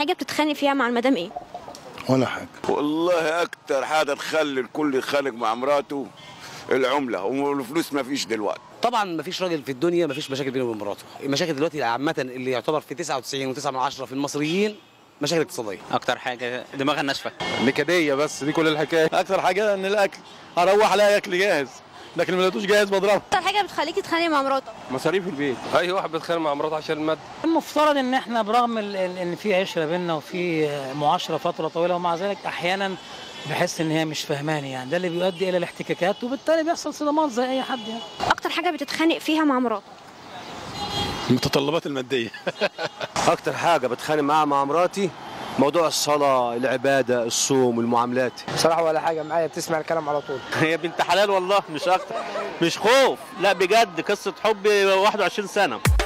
حاجه بتتخانق فيها مع المدام ايه ولا حاجه والله اكتر حاجه تخلي الكل يتخانق مع مراته العمله والفلوس ما فيش دلوقتي طبعا ما فيش راجل في الدنيا ما فيش مشاكل بينه وبين مراته المشاكل دلوقتي عامه اللي يعتبر في 99 و9 من عشرة في المصريين مشاكل اقتصاديه اكتر حاجه دماغها ناشفه نكديه بس دي كل الحكايه اكتر حاجه ان الاكل هروح الاقي اكل جاهز لكن ما لقيتوش جاهز بضربه اكتر حاجه بتخليكي تتخانقي مع مراتك مصاريف البيت اي واحد بيتخانق مع مراته عشان المادة المفترض ان احنا برغم ال- ال- ان في عشره بينا وفي معاشره فتره طويله ومع ذلك احيانا بحس ان هي مش فاهماني يعني ده اللي بيؤدي الى الاحتكاكات وبالتالي بيحصل صدمات زي اي حد يعني اكتر حاجه بتتخانق فيها مع مراتك المتطلبات الماديه اكتر حاجه بتخانق معاها مع مراتي موضوع الصلاه العباده الصوم المعاملات بصراحه ولا حاجه معايا بتسمع الكلام على طول هي بنت حلال والله مش اكتر مش خوف لا بجد قصه حب 21 سنه